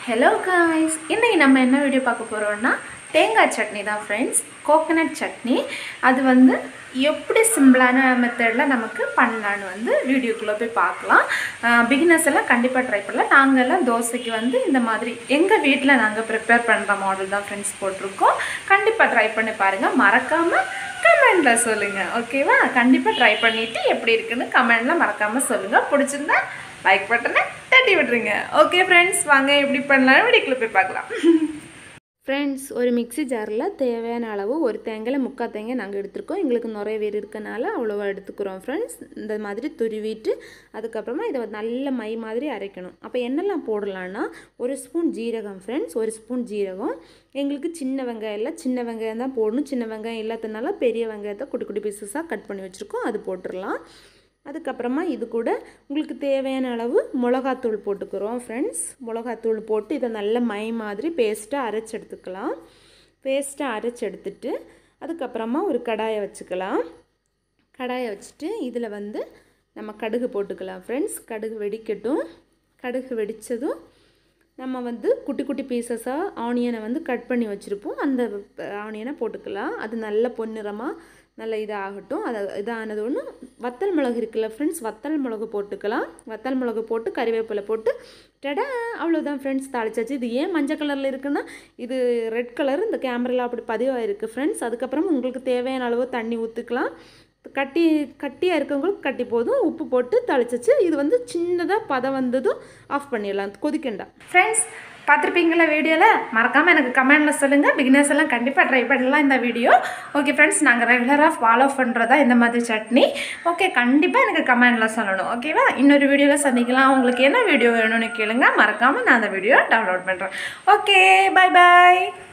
hello guys இன்னைக்கு நம்ம என்ன வீடியோ பார்க்க போகிறோம்னா தேங்காய் சட்னி தான் ஃப்ரெண்ட்ஸ் கோகனட் சட்னி அது வந்து எப்படி சிம்பிளான மெத்தடில் நமக்கு பண்ணலான்னு வந்து வீடியோக்குள்ளே போய் பார்க்கலாம் பிகினர்ஸ் எல்லாம் கண்டிப்பாக ட்ரை பண்ணலாம் நாங்கள் எல்லாம் தோசைக்கு வந்து இந்த மாதிரி எங்கள் வீட்டில் நாங்கள் ப்ரிப்பேர் பண்ணுற மாடல் தான் ஃப்ரெண்ட்ஸ் போட்டிருக்கோம் கண்டிப்பாக ட்ரை பண்ணி பாருங்கள் மறக்காமல் கமெண்டில் சொல்லுங்கள் ஓகேவா கண்டிப்பாக ட்ரை பண்ணிவிட்டு எப்படி இருக்குன்னு கமெண்டில் மறக்காமல் சொல்லுங்கள் பிடிச்சிருந்தா லைக் பட்டனை தட்டி விட்டுருங்க ஓகே ஃப்ரெண்ட்ஸ் வாங்க எப்படி பண்ணலாம் வீடியோக்குள்ளே போய் பார்க்கலாம் ஃப்ரெண்ட்ஸ் ஒரு மிக்ஸி ஜாரில் தேவையான அளவு ஒரு தேங்காயில் முக்கால் தேங்காய் நாங்கள் எடுத்துருக்கோம் எங்களுக்கு நிறைய பேர் இருக்கனால அவ்வளோவா எடுத்துக்கிறோம் ஃப்ரெண்ட்ஸ் இந்த மாதிரி துருவிட்டு அதுக்கப்புறமா இதை நல்ல மை மாதிரி அரைக்கணும் அப்போ என்னெல்லாம் போடலான்னா ஒரு ஸ்பூன் ஜீரகம் ஃப்ரெண்ட்ஸ் ஒரு ஸ்பூன் ஜீரகம் எங்களுக்கு சின்ன வெங்காயம் இல்லை சின்ன வெங்காயம் தான் போடணும் சின்ன வெங்காயம் இல்லாததுனால பெரிய வெங்காயத்தை குட்டி குட்டி பீசஸாக கட் பண்ணி வச்சுருக்கோம் அது போட்டுடலாம் அதுக்கப்புறமா இது கூட உங்களுக்கு தேவையான அளவு மிளகாத்தூள் போட்டுக்கிறோம் ஃப்ரெண்ட்ஸ் மிளகாத்தூள் போட்டு இதை நல்ல மை மாதிரி பேஸ்ட்டாக அரைச்சி எடுத்துக்கலாம் பேஸ்ட்டாக அரைச்சி எடுத்துட்டு அதுக்கப்புறமா ஒரு கடாயை வச்சுக்கலாம் கடாயை வச்சுட்டு இதில் வந்து நம்ம கடுகு போட்டுக்கலாம் ஃப்ரெண்ட்ஸ் கடுகு வெடிக்கட்டும் கடுகு வெடித்ததும் நம்ம வந்து குட்டி குட்டி பீசஸாக ஆனியனை வந்து கட் பண்ணி வச்சுருப்போம் அந்த ஆனியனை போட்டுக்கலாம் அது நல்ல பொன்னிறமாக நல்ல இதாகட்டும் அது இதானது ஒன்று வத்தல் மிளகு இருக்குல்ல ஃப்ரெண்ட்ஸ் வத்தல் மிளகு போட்டுக்கலாம் வத்தல் மிளகு போட்டு கறிவேப்பிலை போட்டு டடா அவ்வளோதான் ஃப்ரெண்ட்ஸ் தாளிச்சாச்சு இது ஏன் மஞ்சள் கலரில் இருக்குன்னா இது ரெட் கலர் இந்த கேமராவில் அப்படி பதிவாயிருக்கு ஃப்ரெண்ட்ஸ் அதுக்கப்புறம் உங்களுக்கு தேவையான அளவு தண்ணி ஊற்றிக்கலாம் கட்டி கட்டியாக இருக்கவங்களுக்கு கட்டி போதும் உப்பு போட்டு தளிச்சிச்சு இது வந்து சின்னதாக பதம் வந்ததும் ஆஃப் பண்ணிடலாம் கொதிக்கண்டா ஃப்ரெண்ட்ஸ் பார்த்துருப்பீங்களா வீடியோவில் மறக்காமல் எனக்கு கமெண்டில் சொல்லுங்கள் பிகினர்ஸ் எல்லாம் கண்டிப்பாக ட்ரை பண்ணலாம் இந்த வீடியோ ஓகே ஃப்ரெண்ட்ஸ் நாங்கள் ரெகுலராக ஃபாலோ பண்ணுறதா இந்த மாதிரி சட்னி ஓகே கண்டிப்பாக எனக்கு கமெண்டில் சொல்லணும் ஓகேவா இன்னொரு வீடியோவில் சந்திக்கலாம் உங்களுக்கு என்ன வீடியோ வேணும்னு கேளுங்க மறக்காமல் நான் அந்த வீடியோ டவுன்லோட் பண்ணுறேன் ஓகே பை பாய்